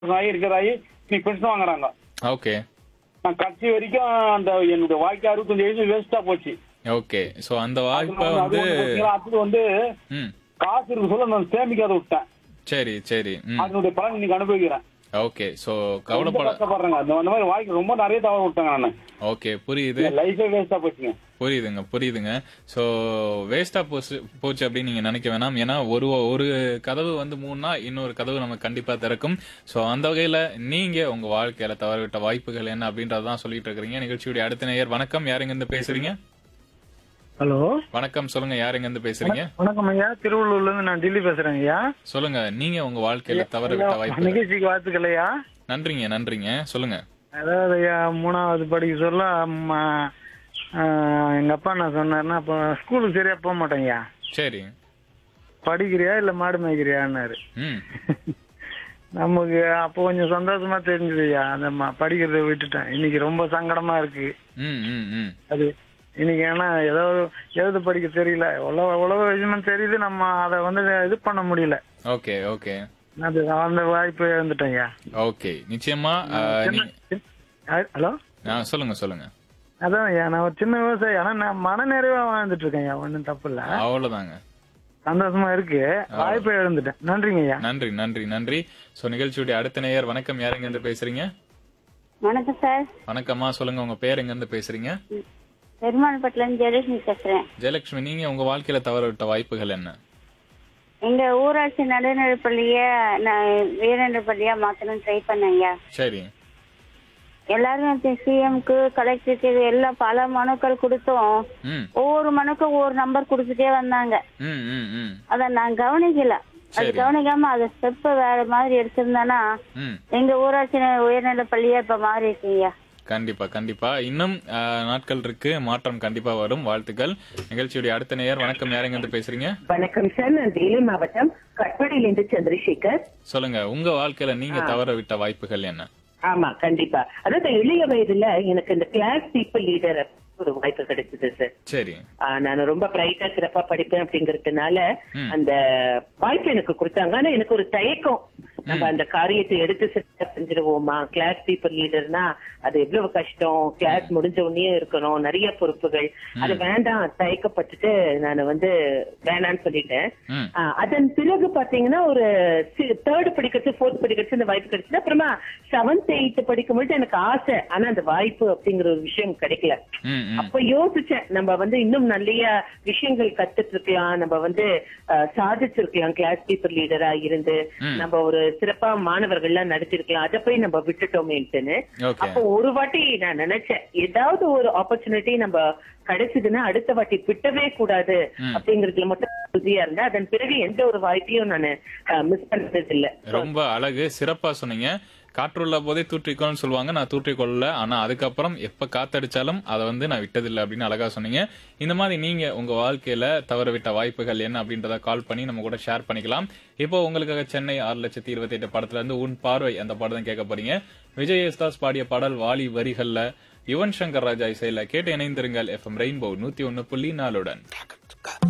ஆகி இருக்கிறாயி இன்னைக்கு பென்ஷன் வாங்குறாங்க ஓகே நான் கட்சி வரைக்கும் அந்த என்னுடைய வாழ்க்கை அறுபத்தஞ்சு வயசு வேஸ்டா போச்சு ஓகே சோ அந்த வாய்ப்பை அது வந்து வந்து பாத்தீங்களா, அடுத்தது வந்து ம் காசு இருக்கு சொல்ல நான் சேமிக்காத விட்டேன் சரி சரி ம் அதனுடைய பலன் இன்னைக்கு அனுபவிக்கிறேன் ஓகே சோ ரொம்ப கவலைப்பட கஷ்டப்படுறேங்க அந்த அந்த மாதிரி வாழ்க்கை ரொம்ப நிறைய தவறு விட்டேங்க நான் ஓகே புரியுது லைஃபே வேஸ்டா போச்சுங்க புரியுதுங்க புரியுதுங்க சோ வேஸ்டா போச்சு போச்சு அப்படின்னு நீங்க நினைக்க வேணாம் ஏன்னா ஒரு ஒரு கதவு வந்து மூணுனா இன்னொரு கதவு நமக்கு கண்டிப்பா திறக்கும் சோ அந்த வகையில நீங்க உங்க வாழ்க்கையில தவறவிட்ட வாய்ப்புகள் என்ன அப்படின்றதான் சொல்லிட்டு இருக்கிறீங்க நிகழ்ச்சியுடைய அடுத்த நேயர் வணக்கம் யாருங்க இருந்து பேசுறீங்க ஹலோ வணக்கம் சொல்லுங்க யாருங்க இருந்து பேசுறீங்க வணக்கம் ஐயா திருவள்ளூர்ல இருந்து நான் டில்லி பேசுறேன் ஐயா சொல்லுங்க நீங்க உங்க வாழ்க்கையில தவறவிட்ட வாய்ப்புகள் நிகழ்ச்சிக்கு வாழ்த்துக்கள் ஐயா நன்றிங்க நன்றிங்க சொல்லுங்க அதாவது ஐயா மூணாவது படிக்க சொல்ல அம்மா, ஆஹ், எங்க அப்பா என்ன சொன்னாருன்னா அப்ப ஸ்கூலுக்கு சரியா போக மாட்டேன் ஐயா சரி படிக்கிறியா இல்ல மாடு மேய்க்கிறியான்னாரு ம் நமக்கு அப்போ கொஞ்சம் சந்தோஷமா தெரிஞ்சது ஐயா அந்த ம- படிக்கிறதை விட்டுட்டேன் இன்னைக்கு ரொம்ப சங்கடமா இருக்கு ம் ம் ம் அது இன்னைக்கு ஏன்னா ஏதோ எழுத படிக்க தெரியல உலக உலக விஷயமும் தெரியுது நம்ம அதை வந்து இது பண்ண முடியல ஓகே ஓகே அது அந்த வாய்ப்பு இழந்துட்டேன் ஐயா ஓகே நிச்சயமா அஹ், நீங்க ஹலோ ஆ, சொல்லுங்க சொல்லுங்க அதான் ஐயா நான் ஒரு சின்ன விவசாயி ஆனா நான் மன நிறைவா வாழ்ந்துட்டு இருக்கேன் ஐயா ஒன்றும் தப்பு இல்ல அவ்வளவுதாங்க சந்தோஷமா இருக்கு வாய்ப்பை இழந்துட்டேன் நன்றிங்க ஐயா நன்றி நன்றி நன்றி சோ நிகழ்ச்சியுடைய அடுத்த நேயர் வணக்கம் யார் எங்க இருந்து பேசுறீங்க வணக்கம் சார் வணக்கம்மா சொல்லுங்க உங்க பேர் எங்க இருந்து பேசுறீங்க பெருமாள்பட்டில இருந்து ஜெயலட்சுமி பேசுறேன் ஜெயலட்சுமி நீங்க உங்க வாழ்க்கையில தவற விட்ட வாய்ப்புகள் என்ன எங்க ஊராட்சி நடுநிலைப் பள்ளிய நான் வீரநிலை பள்ளியா மாத்தணும்னு ட்ரை பண்ணேங்க சரி எல்லாரும் சிஎம்க்கு கலெக்டருக்கு எல்லாம் பல மனுக்கள் கொடுத்தோம் ம் ஒவ்வொரு மனுக்கும் ஒவ்வொரு நம்பர் கொடுத்துட்டே வந்தாங்க ம் ம் ம் அத நான் கவனிக்கல அது சரி. கவனிக்காம அது ஸ்டெப் வேற மாதிரி எடுத்திருந்தேன்னா ம் எங்க ஊராட்சி உயர்நிலை பள்ளியா இப்ப மாறி இருக்கீங்க கண்டிப்பா கண்டிப்பா இன்னும் அஹ், நாட்கள் இருக்கு மாற்றம் கண்டிப்பா வரும் வாழ்த்துக்கள் நிகழ்ச்சியுடைய அடுத்த நேயர் வணக்கம் யார் எங்க இருந்து பேசுறீங்க வணக்கம் சார் நான் வேலூர் மாவட்டம் கட்படியிலிருந்து சந்திரசேகர் சொல்லுங்க உங்க வாழ்க்கையில நீங்க தவற விட்ட வாய்ப்புகள் என்ன ஆமா கண்டிப்பா அதாவது இளைய வயதுல எனக்கு இந்த கிளாஸ் பீப்புள் லீடர் ஒரு வாய்ப்பு கிடைச்சது சார் சரி நான் ரொம்ப பிரைட்டா சிறப்பா படிப்பேன் அப்படிங்கறதுனால ம். அந்த வாய்ப்பு எனக்கு கொடுத்தாங்க ஆனா எனக்கு ஒரு தயக்கம் நம்ம அந்த காரியத்தை எடுத்து சிறப்பா செஞ்சிருவோமா கிளாஸ் பீப்புள் லீடர்னா அது எவ்வளவு கஷ்டம் கிளாஸ் முடிஞ்ச உடனே இருக்கணும் நிறைய பொறுப்புகள் அது வேண்டாம் தயக்கப்பட்டுட்டு நான் வந்து வேணான்னு சொல்லிட்டேன் ம் ஆ, அதன் பிறகு பாத்தீங்கன்னா ஒரு தேர்ட் படிக்கிறது ஃபோர்த் படிக்கிறது இந்த வாய்ப்பு கிடைச்சது அப்புறமா செவன்த் எயித் படிக்கும்போது எனக்கு ஆசை ஆனா அந்த வாய்ப்பு அப்படிங்கிற ஒரு விஷயம் கிடைக்கல ம் ம் அப்ப யோசிச்சேன் நம்ம வந்து இன்னும் நிறைய விஷயங்கள் கத்துட்டு இருக்கலாம் நம்ம வந்து அஹ், சாதிச்சிருக்கலாம் கிளாஸ் டீச்சர் லீடரா இருந்து ம். நம்ம ஒரு சிறப்பா மாணவர்கள்லாம் நடத்திருக்கலாம் அதை போய் நம்ம விட்டுட்டோமேன்ட்டுன்னு ஓகே அப்போ ஒரு வாட்டி நான் நினைச்சேன் ஏதாவது ஒரு ஆப்பர்ச்சுனிட்டி நம்ம கிடைச்சதுன்னா அடுத்த வாட்டி விட்டவே கூடாது ம். அப்படிங்கறதுல மட்டும் உறுதியா இருந்தேன் அதன் பிறகு எந்த ஒரு வாய்ப்பையும் நான் மிஸ் பண்ணது இல்ல ரொம்ப அழகு சிறப்பா சொன்னீங்க காற்றுள்ள போதே தூற்றிக்கோன்னு சொல்லுவாங்க நான் தூற்றிக்கொள்ளல ஆனா அதுக்கப்புறம் எப்ப காத்தடிச்சாலும் அதை வந்து நான் விட்டதில்லை அப்படின்னு அழகா சொன்னீங்க இந்த மாதிரி நீங்க உங்க வாழ்க்கையில தவற விட்ட வாய்ப்புகள் என்ன அப்படின்றத கால் பண்ணி நம்ம கூட ஷேர் பண்ணிக்கலாம் இப்போ உங்களுக்காக சென்னை ஆறு லட்சத்தி இருபத்தி எட்டு படத்துல இருந்து உன் பார்வை அந்த படம் தான் கேட்க போறீங்க விஜய் யேசுதாஸ் பாடிய பாடல் வாலி வரிகள்ல யுவன் சங்கர் ராஜா இசையில கேட்டு இணைந்திருங்கள் எஃப்எம் ரெயின்போ நூத்தி ஒன்னு புள்ளி நாலுடன்